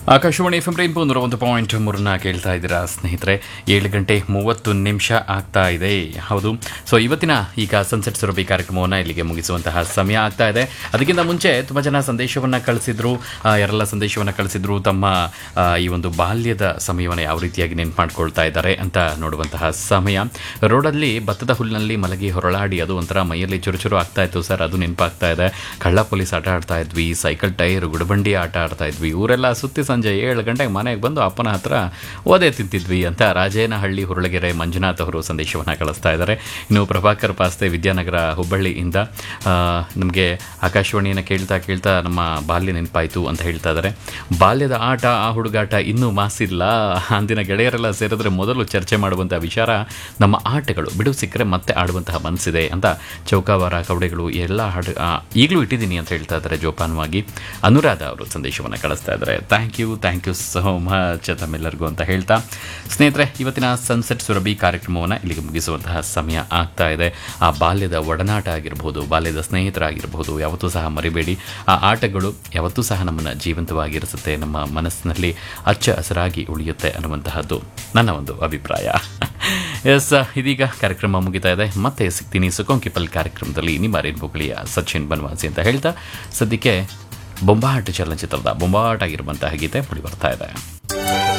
Akashvani F M rainbow ನೂರ ಒಂದು point ಮೂರನ್ನ ಕೇಳ್ತಾ ಇದ್ದೀರಾ ಸ್ನೇಹಿತರೆ ಏಳು ಗಂಟೆ ಮೂವತ್ತು ನಿಮಿಷ ಆಗ್ತಾ ಇದೆ ಹೌದು ಸೊ ಇವತ್ತಿನ ಈಗ ಸನ್ಸೆಟ್ ಸುರಭಿ ಕಾರ್ಯಕ್ರಮವನ್ನು ಇಲ್ಲಿಗೆ ಮುಗಿಸುವಂತಹ ಸಮಯ ಆಗ್ತಾ ಇದೆ ಅದಕ್ಕಿಂತ ಮುಂಚೆ ತುಂಬ ಜನ ಸಂದೇಶವನ್ನು ಕಳಿಸಿದ್ರು ಆ, ಯಾರೆಲ್ಲ ಸಂದೇಶವನ್ನು ಕಳಿಸಿದ್ರು ತಮ್ಮ ಆ, ಈ ಒಂದು ಬಾಲ್ಯದ ಸಮಯವನ್ನು ಯಾವ ರೀತಿಯಾಗಿ ನೆನ್ಪು ಮಾಡ್ಕೊಳ್ತಾ ಇದ್ದಾರೆ ಅಂತ ನೋಡುವಂತಹ ಸಮಯ ರೋಡಲ್ಲಿ ಭತ್ತದ ಹುಲ್ಲಿನಲ್ಲಿ ಮಲಗಿ ಹೊರಳಾಡಿ ಅದು ಒಂಥರ ಮೈಯಲ್ಲಿ ಚುರುಚುರು ಆಗ್ತಾ ಇತ್ತು ಸರ್ ಅದು ನೆನಪಾಗ್ತಾ ಇದೆ ಕಳ್ಳ ಪೊಲೀಸ್ ಆಟ ಆಡ್ತಾ ಇದ್ವಿ ಸೈಕಲ್ ಟೈರ್ ಗುಡಬಂಡಿ ಆಟ ಆಡ್ತಾ ಇದ್ವಿ ಊರೆಲ್ಲ ಸುತ್ತಿ ಸಂಜೆ ಏಳು ಗಂಟೆಗೆ ಮನೆಗೆ ಬಂದು ಅಪ್ಪನ ಹತ್ರ ಓದೆ ತಿಂತಿದ್ವಿ ಅಂತ ರಾಜೇನಹಳ್ಳಿ ಹುರುಳಗೆರೆ ಮಂಜುನಾಥ್ ಅವರು ಸಂದೇಶವನ್ನು ಕಳಿಸ್ತಾ ಇದ್ದಾರೆ ಇನ್ನು ಪ್ರಭಾಕರ್ ಪಾಸ್ತೆ ವಿದ್ಯಾನಗರ ಹುಬ್ಬಳ್ಳಿಯಿಂದ ನಮಗೆ ಆಕಾಶವಾಣಿಯನ್ನು ಕೇಳ್ತಾ ಕೇಳ್ತಾ ನಮ್ಮ ಬಾಲ್ಯ ನೆನಪಾಯಿತು ಅಂತ ಹೇಳ್ತಾ ಇದ್ದಾರೆ ಬಾಲ್ಯದ ಆಟ ಆ ಹುಡುಗಾಟ ಇನ್ನೂ ಮಾಸಿಲ್ಲ ಅಂದಿನ ಗೆಳೆಯರೆಲ್ಲ ಸೇರಿದ್ರೆ ಮೊದಲು ಚರ್ಚೆ ಮಾಡುವಂಥ ವಿಚಾರ ನಮ್ಮ ಆಟಗಳು ಬಿಡು ಸಿಕ್ಕರೆ ಮತ್ತೆ ಆಡುವಂತಹ ಮನಸ್ಸಿದೆ ಅಂತ ಚೌಕಾವಾರ ಕವಡೆಗಳು ಎಲ್ಲ ಹಾಡು ಆ, ಈಗಲೂ ಇಟ್ಟಿದ್ದೀನಿ ಅಂತ ಹೇಳ್ತಾ ಇದ್ದಾರೆ ಜೋಪಾನವಾಗಿ ಅನುರಾಧ ಅವರು ಸಂದೇಶವನ್ನು ಕಳಿಸ್ತಾ ಇದ್ದಾರೆ thank you thank you so much ತಮ್ಮೆಲ್ಲರಿಗೂ ಅಂತ ಹೇಳ್ತಾ ಸ್ನೇಹಿತರೆ ಇವತ್ತಿನ ಸನ್ಸೆಟ್ ಸುರಭಿ ಕಾರ್ಯಕ್ರಮವನ್ನು ಇಲ್ಲಿಗೆ ಮುಗಿಸುವಂತಹ ಸಮಯ ಆಗ್ತಾ ಇದೆ ಆ ಬಾಲ್ಯದ ಒಡನಾಟ ಆಗಿರ್ಬೋದು ಬಾಲ್ಯದ ಸ್ನೇಹಿತರಾಗಿರ್ಬೋದು ಯಾವತ್ತೂ ಸಹ ಮರಿಬೇಡಿ ಆ ಆಟಗಳು ಯಾವತ್ತೂ ಸಹ ನಮ್ಮನ್ನು ಜೀವಂತವಾಗಿರಿಸುತ್ತೆ ನಮ್ಮ ಮನಸ್ಸಿನಲ್ಲಿ ಅಚ್ಚ ಹಸಿರಾಗಿ ಉಳಿಯುತ್ತೆ ಅನ್ನುವಂತಹದ್ದು ನನ್ನ ಒಂದು ಅಭಿಪ್ರಾಯ ಎಸ್ ಇದೀಗ ಕಾರ್ಯಕ್ರಮ ಮುಗಿತಾ ಇದೆ ಮತ್ತೆ ಸಿಗ್ತೀನಿ ಸುಕೊಂಕಿಪಲ್ ಕಾರ್ಯಕ್ರಮದಲ್ಲಿ ನಿಮ್ಮ ರೇನ್ಬೋಗಳಿಯ ಸಚಿನ್ ಬನ್ವಾಸಿ ಅಂತ ಹೇಳ್ತಾ ಸದ್ಯಕ್ಕೆ ಬೊಂಬಾಟ್ ಚಲನಚಿತ್ರದ ಬೊಂಬಾಟ್ ಆಗಿರುವಂತಹ ಗೀತೆ ಮೂಡಿ ಬರ್ತಾ ಇದೆ